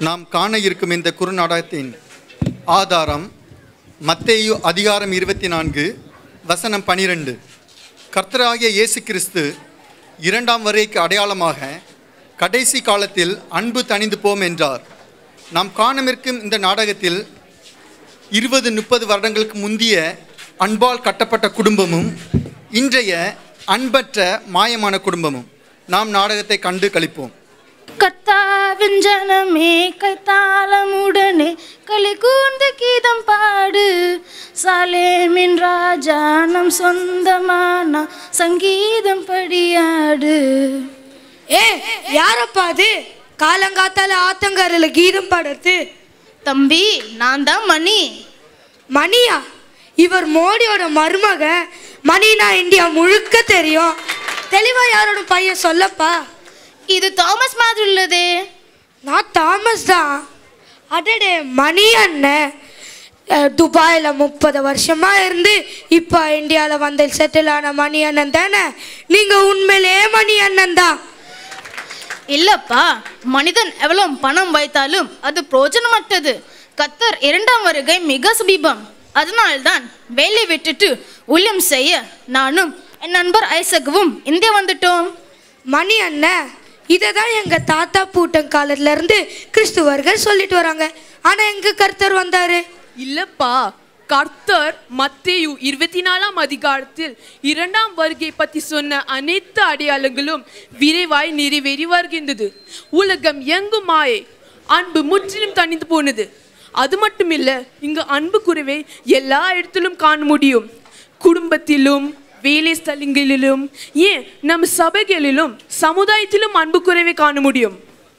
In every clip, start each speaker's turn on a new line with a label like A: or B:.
A: நாம் காண இருக்கும் இந்த குறுநாடகத்தின் ஆதாரம் மத்தேயு அதிகாரம் இருபத்தி நான்கு வசனம் பனிரெண்டு கர்த்தராகிய இயேசு கிறிஸ்து இரண்டாம் வரைக்கு அடையாளமாக கடைசி காலத்தில் அன்பு தணிந்து போம் என்றார் நாம் காணமிருக்கும் இந்த நாடகத்தில் இருபது முப்பது வருடங்களுக்கு முந்திய அன்பால் கட்டப்பட்ட குடும்பமும் இன்றைய அன்பற்ற மாயமான குடும்பமும் நாம் நாடகத்தை கண்டு கழிப்போம்
B: கர்த்தாவின் ஜனமே கைத்தாளமுடனே களி கூர்ந்து கீதம் பாடு சாலேமின் ராஜா நம் சொந்தமான சங்கீதம் படியாடு
C: ஏ யாரப்பா அது காலங்காத்தால ஆத்தங்கரையில கீதம் பாடுறது
B: தம்பி நான் தான் மணி
C: மணியா இவர் மோடியோட மருமக மணினா இந்தியா முழுக்க தெரியும் தெளிவா யாரோட பையன் சொல்லப்பா
B: இது தாமஸ் மாதிரி உள்ளதே
C: நான் தாமஸ் தான் அடடே மணி அண்ணன் அஹ், துபாயில முப்பது வருஷமா இருந்து இப்போ இந்தியாவில் வந்து செட்டில் ஆன மணி அண்ணன் தானே நீங்க உண்மையிலே மணி அண்ணன் தான்
B: இல்லப்பா மனிதன் எவ்வளவு பணம் வைத்தாலும் அது பிரோஜனமற்றது கத்தர் இரண்டாம் வருகை மிக சமீபம் அதனால்தான் வேலை விட்டுட்டு ஊழியம் செய்ய நானும் என் நண்பர் ஐசக்வும் இந்தியா வந்துட்டோம்
C: மணி அண்ணன் இதை தான் எங்கள் தாத்தா பூட்டம் காலத்துல இருந்து கிறிஸ்துவர்கள் சொல்லிட்டு வராங்க ஆனால் எங்க கர்த்தர் வந்தாரு
D: இல்லப்பா கர்த்தர் மத்தேயு இருபத்தி நாலாம் அதிகாரத்தில் இரண்டாம் வருகை பற்றி சொன்ன அனைத்து அடையாளங்களும் விரைவாய் நிறைவேறி வருகின்றது உலகம் எங்கும் மாயை அன்பு முற்றிலும் தணிந்து போனது அது மட்டுமில்ல இங்கு அன்பு குறைவை எல்லா இடத்திலும் காண முடியும் குடும்பத்திலும் வேலை ஸ்தலங்களிலும் ஏன் நம் சபைகளிலும் சமுதாயத்திலும் அன்பு குறைவை காண முடியும்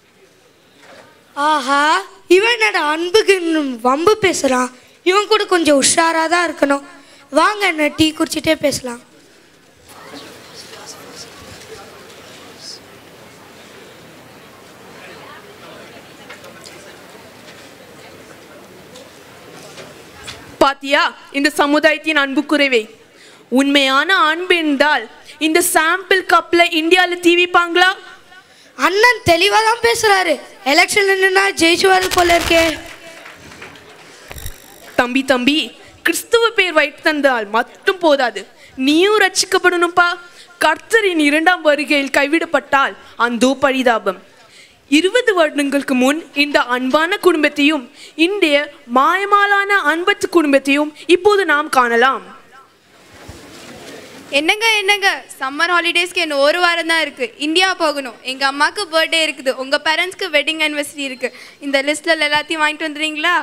C: ஆஹா இவன் என்னடா அன்புக்கு இன்னும் வம்பு பேசுகிறான் இவன் கூட கொஞ்சம் உஷாராக தான் இருக்கணும் வாங்க என்ன டீ குடிச்சிட்டே பேசலாம்
D: பாத்தியா இந்த சமுதாயத்தின் அன்பு குறைவை உண்மையான அன்பு என்றால் இந்த சாம்பிள் கப்ல இந்தியாவில் தீவிப்பாங்களா
C: அண்ணன் தெளிவாக தான் பேசுகிறாரு எலெக்ஷன் நின்னா ஜெயிச்சுவாரு போல இருக்கே
D: தம்பி தம்பி கிறிஸ்துவ பேர் வைத்து தந்தால் மட்டும் போதாது நீயும் ரட்சிக்கப்படணும்பா கர்த்தரின் இரண்டாம் வருகையில் கைவிடப்பட்டால் அந்தோ பரிதாபம் இருபது வருடங்களுக்கு முன் இந்த அன்பான குடும்பத்தையும் இன்றைய மாயமாலான அன்பற்ற குடும்பத்தையும் இப்போது நாம் காணலாம்
E: என்னங்க என்னங்க சம்மர் ஹாலிடேஸ்க்கு இன்னும் ஒரு வாரம் தான் இருக்கு இந்தியா போகணும் எங்க அம்மாக்கு பர்த்டே இருக்குது உங்க பேரண்ட்ஸ்க்கு வெட்டிங் anniversary இருக்கு இந்த லிஸ்ட்ல எல்லாத்தையும் வாங்கிட்டு வந்துடுறீங்களா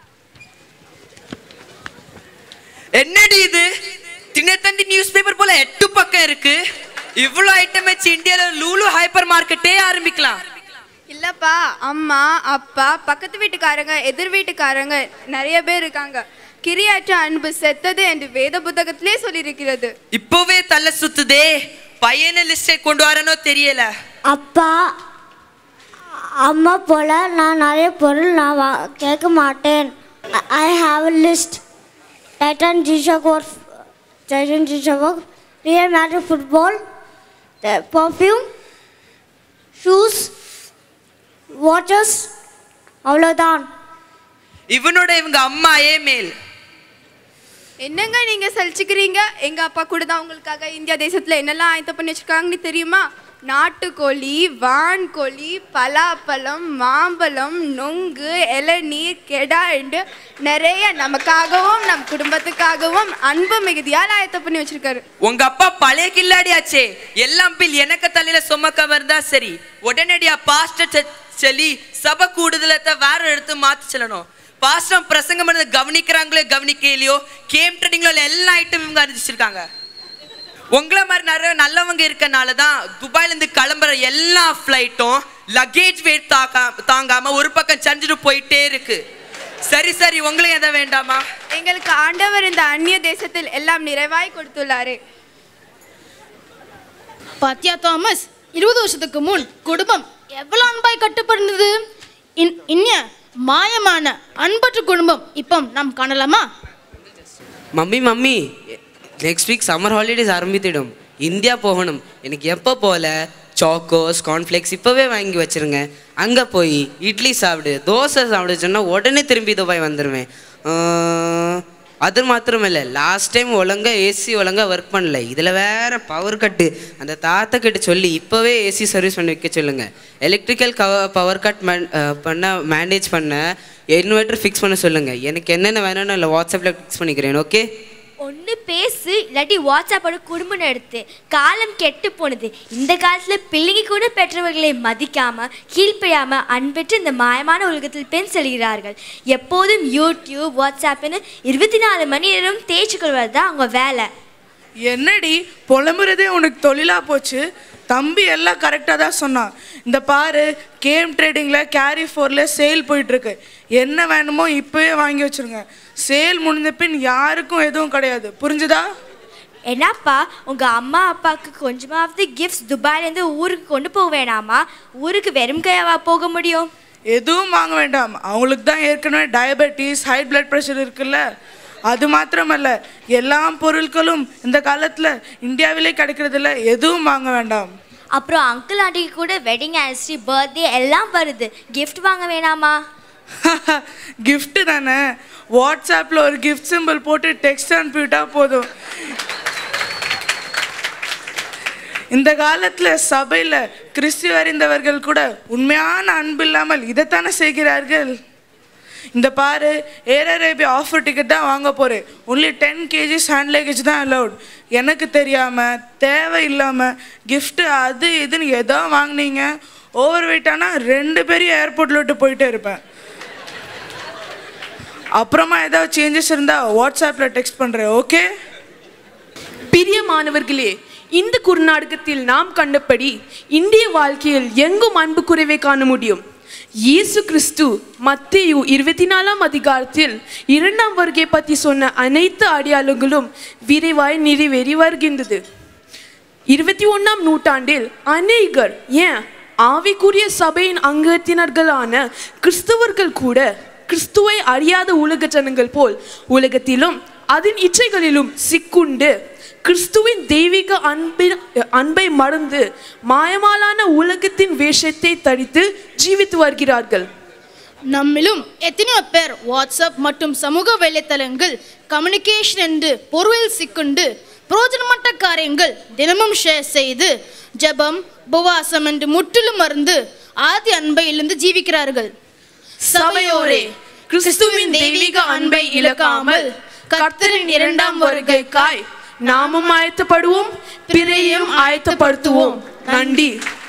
F: என்னடி இது தினத்தந்தி நியூஸ் பேப்பர் போல எட்டு பக்கம் இருக்கு இவ்வளவு ஐட்டம் வச்சு இந்தியால லூலு ஹைப்பர் மார்க்கெட்டே ஆரம்பிக்கலாம்
E: இல்லப்பா அம்மா அப்பா பக்கத்து வீட்டுக்காரங்க எதிர் வீட்டுக்காரங்க நிறைய பேர் இருக்காங்க கிரியாற்ற அன்பு செத்தது என்று வேத புத்தகத்திலே சொல்லியிருக்கிறது
F: இப்போவே தலை சுத்துதே பையனை லிஸ்டை கொண்டு வரனோ தெரியல
G: அப்பா அம்மா போல நான் நிறைய பொருள் நான் வா கேட்க மாட்டேன் I have a list Titan ஜிஷாக் ஒரு டைட்டன் ஜிஷாக் real Madrid football perfume shoes waters அவ்வளோதான்
F: இவனோட இவங்க அம்மாயே மேல்
E: என்னங்க நீங்க சலிச்சுக்கிறீங்க எங்க அப்பா கூட தான் உங்களுக்காக இந்தியா தேசத்துல என்னெல்லாம் ஆயத்தம் பண்ணி வச்சிருக்காங்கன்னு தெரியுமா நாட்டுக்கோழி வான்கோழி பலாப்பழம் மாம்பழம் நொங்கு இளநீர் கெடா என்று நிறைய நமக்காகவும் நம் குடும்பத்துக்காகவும் அன்பு மிகுதியால் ஆயத்தம் பண்ணி வச்சிருக்காரு
F: உங்க அப்பா பழைய கில்லாடியாச்சே எல்லாம் பில் எனக்கு தலையில சுமக்க வருதா சரி உடனடியா பாஸ்டர் சொல்லி சபை கூடுதலத்தை வேற எடுத்து மாத்தி செல்லணும் பாஸ்டம் பிரசங்கம் பண்ணதை கவனிக்கிறாங்களோ கவனிக்கலையோ கேம் ட்ரெடிங்ல எல்லா ஐட்டம் இவங்க அறிஞ்சிச்சிருக்காங்க உங்களை மாதிரி நிறைய நல்லவங்க இருக்கனால தான் துபாயில இருந்து கிளம்புற எல்லா ஃப்ளைட்டும் லக்கேஜ் வெயிட் தாக்கா தாங்காம ஒரு பக்கம் சஞ்சிட்டு போயிட்டே இருக்கு சரி சரி உங்களுக்கு எதை வேண்டாமா
E: எங்களுக்கு ஆண்டவர் இந்த அந்நிய தேசத்தில் எல்லாம் நிறைவாய் கொடுத்துள்ளாரே
B: பாத்தியா தாமஸ் இருபது வருஷத்துக்கு முன் குடும்பம் எவ்வளவு அன்பாய் கட்டுப்படுந்தது இன் இனிய மாயமான அன்பற்ற குடும்பம் இப்போ நாம் காணலாமா
H: mummy mummy next week summer holidays ஆரம்பித்திடும் இந்தியா போகணும் எனக்கு எப்போ போல சாக்கோஸ் கார்ன்ஃப்ளேக்ஸ் இப்போவே வாங்கி வச்சிருங்க அங்கே போய் இட்லி சாப்பிடு தோசை சாப்பிடு சொன்னால் உடனே திரும்பி துபாய் வந்துடுவேன் ஆஹ், அது மாத்திரம் இல்லை லாஸ்ட் டைம் ஒழுங்கா ஏசி ஒழுங்கா ஒர்க் பண்ணல இதில் வேற பவர் கட்டு அந்த தாத்தா கிட்ட சொல்லி இப்போவே ஏசி சர்வீஸ் பண்ணி வைக்க சொல்லுங்க எலக்ட்ரிக்கல் கவ பவர் கட் பண்ண மேனேஜ் பண்ண இன்வெர்டர் ஃபிக்ஸ் பண்ண சொல்லுங்க எனக்கு என்னென்ன வேணும்னு இல்லை வாட்ஸ்அப்பில் ஃபிக்ஸ் பண்ணிக்கிறேன் ஓகே
I: ஒன்று பேசு இல்லாட்டி வாட்ஸ்அப்போட குடும்பம் எடுத்து காலம் கெட்டு போனது இந்த காலத்தில் பிள்ளைங்க கூட பெற்றவர்களை மதிக்காம கீழ்ப்படியாம அன்பெற்று இந்த மாயமான உலகத்தில் பெண் செல்கிறார்கள் எப்போதும் யூடியூப் வாட்ஸ்அப்னு இருபத்தி நாலு மணி நேரம் தேய்ச்சி கொள்வது தான் அவங்க வேலை
J: என்னடி புலம்புறதே உனக்கு தொழிலாக போச்சு தம்பி எல்லாம் கரெக்டாக தான் சொன்னான் இந்த பாரு கேம் ட்ரேடிங்கில் கேரி ஃபோரில் சேல் போயிட்டுருக்கு என்ன வேணுமோ இப்போவே வாங்கி வச்சுருங்க சேல் முடிஞ்ச பின் யாருக்கும் எதுவும் கிடையாது புரிஞ்சுதா
I: என்னப்பா உங்க அம்மா அப்பாவுக்கு கொஞ்சமாவது கிஃப்ட்ஸ் துபாயிலேருந்து ஊருக்கு கொண்டு போக வேணாமா ஊருக்கு வெறும் கையாவா போக முடியும்
J: எதுவும் வாங்க வேண்டாம் அவங்களுக்கு தான் ஏற்கனவே டயபெட்டிஸ் ஹை பிளட் ப்ரெஷர் இருக்குல்ல அது மாத்திரமல்ல எல்லா பொருட்களும் இந்த காலத்தில் இந்தியாவிலே கிடைக்கிறதில்ல எதுவும் வாங்க வேண்டாம்
I: அப்புறம் அங்கிள் ஆண்டிக்கு கூட வெட்டிங் ஆனிவர்சரி பர்த்டே எல்லாம் வருது கிஃப்ட் வாங்க வேணாமா
J: gift தானே வாட்ஸ்அப்பில் ஒரு கிஃப்ட் சிம்பிள் போட்டு டெக்ஸ்ட் அனுப்பிவிட்டா போதும் இந்த காலத்தில் சபையில் கிறிஸ்து அறிந்தவர்கள் கூட உண்மையான அன்பு இல்லாமல் இதைத்தானே செய்கிறார்கள் இந்த பாரு ஏர் அரேபியா ஆஃபர் டிக்கெட் தான் வாங்க போகிறேன் only ten KGs hand luggage தான் அலௌட் எனக்கு தெரியாமல் தேவை இல்லாமல் gift அது இதுன்னு எதோ வாங்குனீங்க ஓவர் வெயிட் ஆனால் ரெண்டு பேரையும் ஏர்போர்ட்டில் விட்டு போயிட்டே இருப்பேன் அப்புறமா ஏதாவது சேஞ்சஸ் இருந்தால் வாட்ஸ்அப்பில் டெக்ஸ்ட் பண்ணுறேன் ஓகே
D: பிரியமானவர்களே இந்த குறுநாடகத்தில் நாம் கண்டபடி இந்திய வாழ்க்கையில் எங்கும் அன்பு குறைவை காண முடியும் இயேசு கிறிஸ்து மத்தேயு இருபத்தி நாலாம் அதிகாரத்தில் இரண்டாம் வருகை பற்றி சொன்ன அனைத்து அடையாளங்களும் விரைவாய் நிறைவேறி வருகின்றது இருபத்தி ஒன்றாம் நூற்றாண்டில் அநேகர் ஏன் ஆவிக்குரிய சபையின் அங்கத்தினர்களான கிறிஸ்தவர்கள் கூட கிறிஸ்துவை அறியாத உலக ஜனங்கள் போல் உலகத்திலும் அதன் இச்சைகளிலும் சிக்குண்டு கிறிஸ்துவின் தெய்வீக அன்பின் அன்பை மறந்து மாயமாலான உலகத்தின் வேஷத்தை தரித்து ஜீவித்து வருகிறார்கள்
B: நம்மிலும் எத்தனையோ பேர் வாட்ஸ்அப் மற்றும் சமூக வலைத்தளங்கள் கம்யூனிகேஷன் என்று பொருளில் சிக்குண்டு புரோஜனமற்ற காரியங்கள் தினமும் ஷேர் செய்து ஜெபம் உபவாசம் என்று முற்றிலும் மறந்து ஆதி அன்பை இழந்து ஜீவிக்கிறார்கள்
D: சபையோரே கிறிஸ்துவின் தெய்வீக அன்பை இழக்காமல் கர்த்தரின் இரண்டாம் வருகைக்காய் நாமும் ஆயத்தப்படுவோம் பிறையும் ஆயத்தப்படுத்துவோம் நன்றி